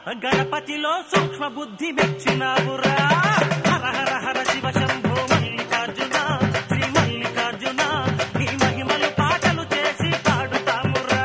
గణపతిలో సూక్ష్మ బుద్ధి మెచ్చినావురా హర హర హర శివ శంభో మల్లికార్జున శ్రీ మల్లికార్జున నీ మహిమలు పాటలు చేసి పాడుతామురా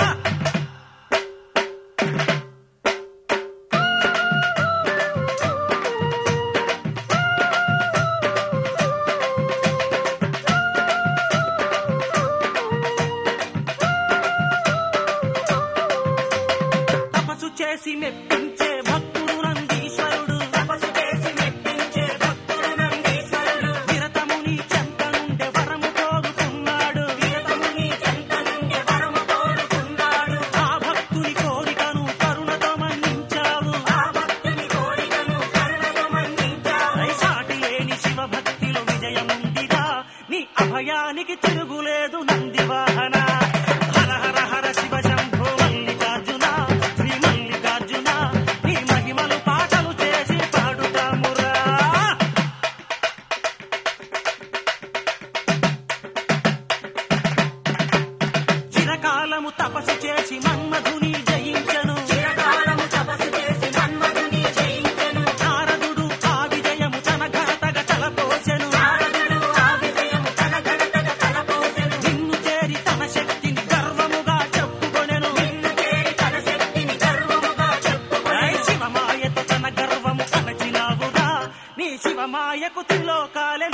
తపస్సు చేసి మెప్పించే భక్తుడు నందీశ్వరుడు తపస్సు చేసి మెప్పించే భక్తుడు నందీశ్వరుడు విరతముని చెంత నుండి వరము కోరుకున్నాడు విరతముని చెంత నుండి వరము కోరుకున్నాడు ఆ భక్తుని కోరికను కరుణతో మన్నించావు ఆ భక్తుని కోరికను కరుణతో మన్నించావు సాటి లేని శివ భక్తిలో విజయముందిరా నీ అభయానికి తిరుగులేదు నంది వాహన హర హర హర శివ శంభో మల్లికార్జున శ్రీ మల్లికార్జున నీ మహిమలు పాటలు చేసి పాడుతామురా చిరకాలము తపస్సు చేసి మన్మధుని జయించను చిరకాలము తపస్సు చేసి మన్మధుని జయించను నారదుడు ఆ విజయము తన ఘనతగ తలపోసెను నారదుడు ఆ విజయము తన ఘనతగ తలపోసెను నిన్ను చేరి తన శక్తిని గర్వముగా చెప్పుకొనెను నిన్ను చేరి తన శక్తిని గర్వముగా చెప్పుకొనెను శివమాయతో తన గర్వము అణచినావుగా నీ శివమాయకు త్రిలోకాలే